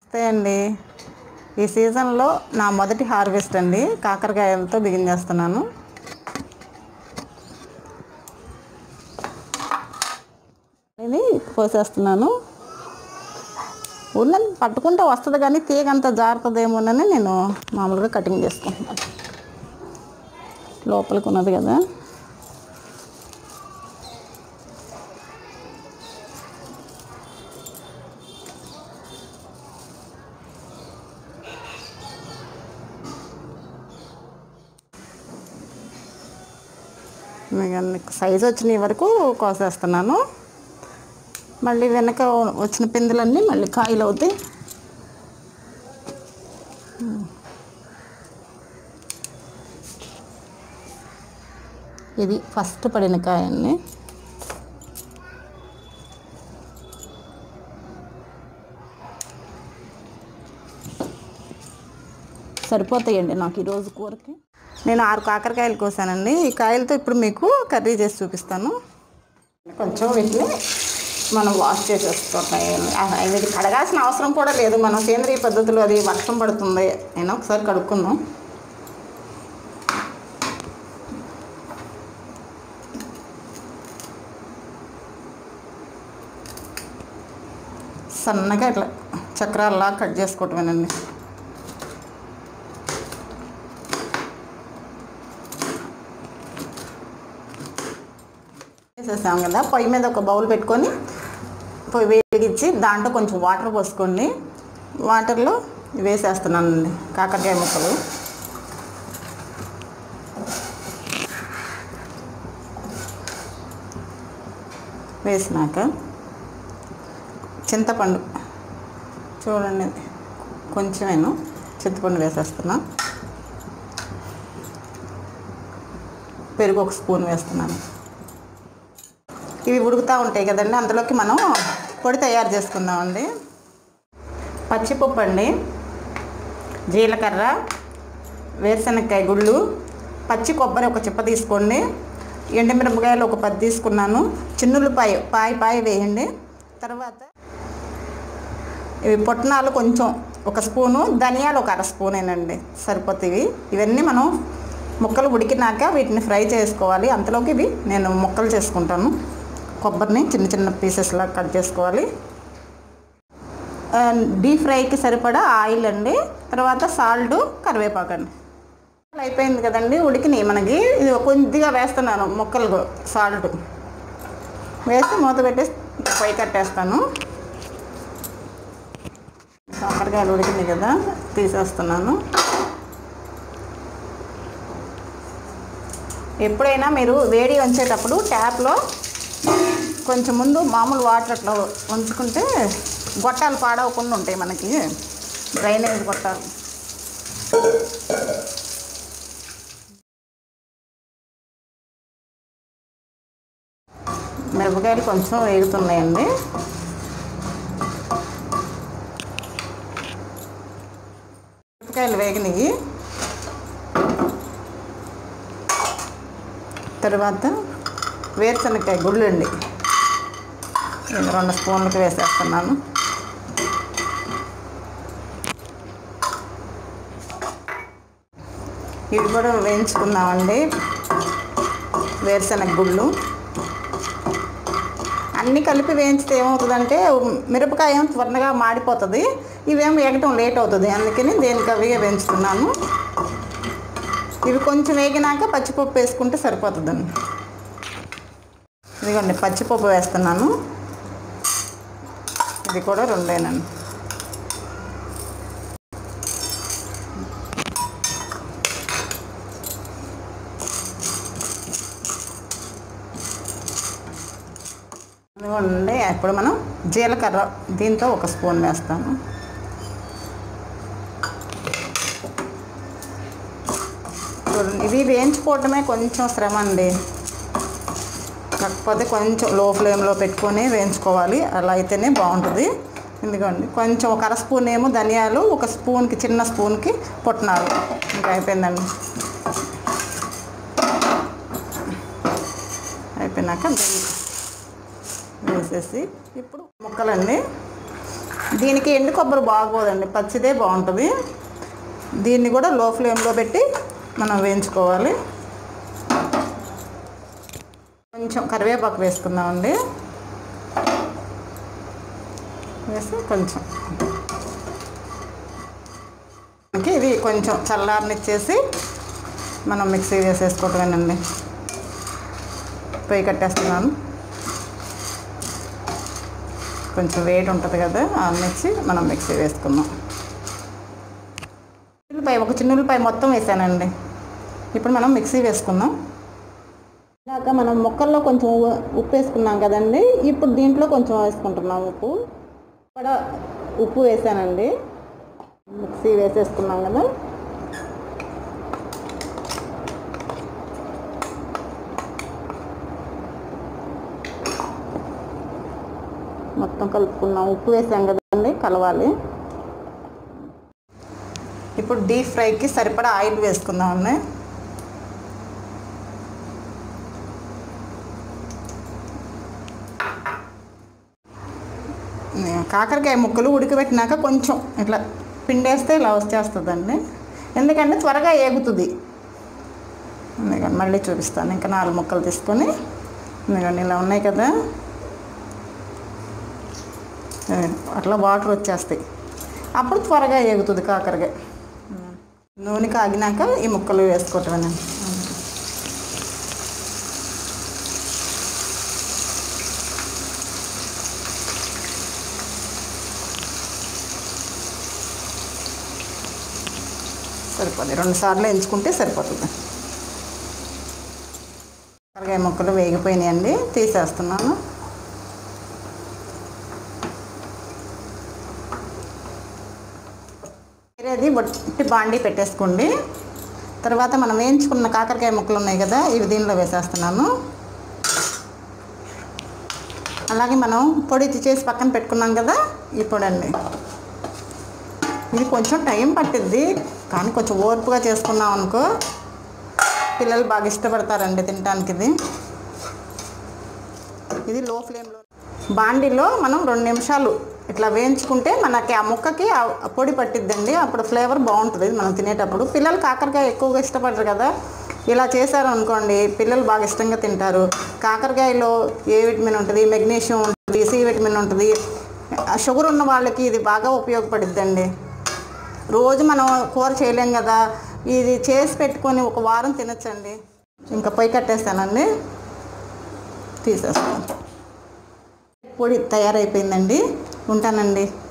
నమస్తే అండి ఈ సీజన్లో నా మొదటి హార్వెస్ట్ అండి కాకరకాయలతో బిగిన్ చేస్తున్నాను ఇది పోసేస్తున్నాను ఉన్నది పట్టుకుంటే వస్తుంది కానీ తీగ అంత జారుతుందేమోనని నేను మామూలుగా కటింగ్ చేసుకుంటున్నాను లోపలికి ఉన్నది కదా మీకు సైజు వచ్చిన వరకు కోసేస్తున్నాను మళ్ళీ వెనక వచ్చిన పిందులన్నీ మళ్ళీ కాయలు అవుతాయి ఇది ఫస్ట్ పడిన కాయన్ని సరిపోతాయండి నాకు ఈరోజు కూరకి నేను ఆరు కాకరకాయలు కోసానండి ఈ కాయలతో ఇప్పుడు మీకు కర్రీ చేసి చూపిస్తాను కొంచెం వీటిని మనం వాష్ చేసేసుకుంటాం ఇది కడగాల్సిన అవసరం కూడా లేదు మనం సేంద్రియ పద్ధతిలో అది వర్షం పడుతుంది అయినా ఒకసారి కడుక్కుందాం సన్నగా ఇట్లా చక్రాల్లా కట్ చేసుకోవటమేనండి వేసేసాం కదా పొయ్యి మీద ఒక బౌల్ పెట్టుకొని పొయ్యి వేడిగించి దాంట్లో కొంచెం వాటర్ పోసుకోండి వాటర్లో వేసేస్తున్నానండి కాకరకాయ ముక్కలు వేసినాక చింతపండు చూడండి కొంచెమేను చింతపండు వేసేస్తున్నా పెరుగు ఒక స్పూన్ వేస్తున్నాను ఇవి ఉడుకుతూ ఉంటాయి కదండి అందులోకి మనం పొడి తయారు చేసుకుందామండి పచ్చిపప్పు అండి జీలకర్ర వేరుశనగకాయ గుళ్ళు పచ్చి కొబ్బరి ఒక చిప్ప తీసుకోండి ఎండుమిరపకాయలు ఒక పది తీసుకున్నాను చిన్నులపాయ పాయ పాయ వేయండి తర్వాత ఇవి పొట్నాలు కొంచెం ఒక స్పూను ధనియాలు ఒక అర స్పూనేనండి సరిపోతాయి ఇవన్నీ మనం ముక్కలు ఉడికినాక వీటిని ఫ్రై చేసుకోవాలి అంతలోకి ఇవి నేను ముక్కలు చేసుకుంటాను కొబ్బరిని చిన్న చిన్న పీసెస్లా కట్ చేసుకోవాలి డీప్ ఫ్రైకి సరిపడా ఆయిల్ అండి తర్వాత సాల్ట్ కరివేపాకు అండి అయిపోయింది కదండి ఉడికినాయి మనకి ఇది కొద్దిగా వేస్తున్నాను ముక్కలు సాల్ట్ వేసి మూత పెట్టేసి పొయ్యి కట్టేస్తాను కాకరకాయలు ఉడికింది కదా తీసేస్తున్నాను ఎప్పుడైనా మీరు వేడి ఉంచేటప్పుడు ట్యాప్లో కొంచెం ముందు మామూలు వాటర్ అట్లా ఉంచుకుంటే గొట్టాలు పాడవకుండా ఉంటాయి మనకి డ్రైనేజ్ గొట్టాలు మిరపకాయలు కొంచెం వేగుతున్నాయండి మిరపకాయలు వేగినాయి తర్వాత వేరుశనగకాయ గుళ్ళు అండి ఇది రెండు స్పూన్లకి వేసేస్తున్నాను ఇవి కూడా వేయించుకుందామండి వేరుశనగ గుళ్ళు అన్నీ కలిపి వేయించితే ఏమవుతుందంటే మిరపకాయ ఏం త్వరగా మాడిపోతుంది ఇవేం వేగటం లేట్ అవుతుంది అందుకని దేనికి అవి వేయించుకున్నాను ఇవి కొంచెం వేగినాక పచ్చిపప్పు వేసుకుంటే సరిపోతుందండి ఇదిగోండి పచ్చిపప్పు వేస్తున్నాను ఇది కూడా రెండేనండి ఇదిగోండి ఇప్పుడు మనం జీలకర్ర దీంతో ఒక స్పూన్ వేస్తాము చూడండి ఇవి వేయించుకోవటమే కొంచెం శ్రమ అండి కాకపోతే కొంచెం లో ఫ్లేమ్లో పెట్టుకొని వేయించుకోవాలి అలా అయితేనే బాగుంటుంది ఎందుకండి కొంచెం ఒక అర స్పూన్ ఏమో ధనియాలు ఒక స్పూన్కి చిన్న స్పూన్కి పుట్నాలు ఇంకా అయిపోయిందండి అయిపోయినాక దీన్ని వేసేసి ఇప్పుడు ముక్కలండి దీనికి ఎండు కొబ్బరి బాగోదండి పచ్చిదే బాగుంటుంది దీన్ని కూడా లో ఫ్లేమ్లో పెట్టి మనం వేయించుకోవాలి కొంచెం కరివేపాకు వేసుకుందామండి వేసి కొంచెం మనకి ఇది కొంచెం చల్లారనిచ్చేసి మనం మిక్సీ వేసేసుకోవటమేనండి పొయ్యి కట్టేస్తున్నాను కొంచెం వేడి ఉంటుంది కదా అన్నిచ్చి మనం మిక్సీ వేసుకుందాం ఉల్లిపాయ ఒక చిన్న ఉల్లిపాయ మొత్తం వేసానండి ఇప్పుడు మనం మిక్సీ వేసుకుందాం ఇందాక మనం మొక్కల్లో కొంచెం ఉ- ఉప్పు వేసుకున్నాం కదండి ఇప్పుడు దీంట్లో కొంచెం వేసుకుంటున్నాం ఉప్పు కూడా ఉప్పు వేసానండి మిక్సీ వేసేసుకున్నాం కదా మొత్తం కలుపుకున్నాం ఉప్పు వేసాం కదండి కలవాలి ఇప్పుడు డీప్ ఫ్రైకి సరిపడా ఆయిల్ వేసుకుందామండి కాకరకాయ ముక్కలు ఉడకబెట్టినాక కొంచెం ఇట్లా పిండేస్తే ఇలా వచ్చేస్తుందండి ఎందుకంటే త్వరగా ఏగుతుంది ఎందుకంటే మళ్ళీ చూపిస్తాను ఇంకా నాలుగు ముక్కలు తీసుకొని ఎందుకంటే ఇలా ఉన్నాయి కదా ఏ, అట్లా వాటర్ వచ్చేస్తాయి అప్పుడు త్వరగా ఏగుతుంది కాకరకాయ నూనె కాగినాక ఈ ముక్కలు వేసుకోవటమేనండి సరిపోతుంది రెండు సార్లు ఎంచుకుంటే సరిపోతుంది కాకరకాయ ముక్కలు వేగిపోయినాయండి తీసేస్తున్నాను వేరేది బొట్టి బాండి పెట్టేసుకోండి తర్వాత మనం వేయించుకున్న కాకరకాయ ముక్కలు ఉన్నాయి కదా ఇవి దీనిలో వేసేస్తున్నాను అలాగే మనం పొడి చేసి పక్కన పెట్టుకున్నాం కదా ఈ పొడి అండి ఇది కొంచెం టైం పట్టిద్ది కానీ కొంచెం ఓర్పుగా చేసుకున్నాం అనుకో పిల్లలు బాగా ఇష్టపడతారండి తినడానికి ఇది ఇది లో ఫ్లేమ్లో బాండీలో మనం రెండు నిమిషాలు ఇట్లా వేయించుకుంటే మనకి ఆ ముక్కకి ఆ ఆ పొడి పట్టిద్దండి అప్పుడు ఫ్లేవర్ బాగుంటుంది మనం తినేటప్పుడు పిల్లలు కాకరకాయ ఎక్కువగా ఇష్టపడరు కదా ఇలా చేశారు అనుకోండి పిల్లలు బాగా ఇష్టంగా తింటారు కాకరకాయలో ఏ విటమిన్ ఉంటుంది మెగ్నీషియం ఉంటుంది సి విటమిన్ ఉంటుంది ఆ షుగర్ ఉన్న వాళ్ళకి ఇది బాగా ఉపయోగపడుద్దండి రోజు మనం కూర చేయలేం కదా ఇది చేసి పెట్టుకొని ఒక వారం తినచ్చండి ఇంకా పొయ్యి కట్టేస్తానండి తీసేస్తాను పొడి తయారైపోయిందండి ఉంటానండి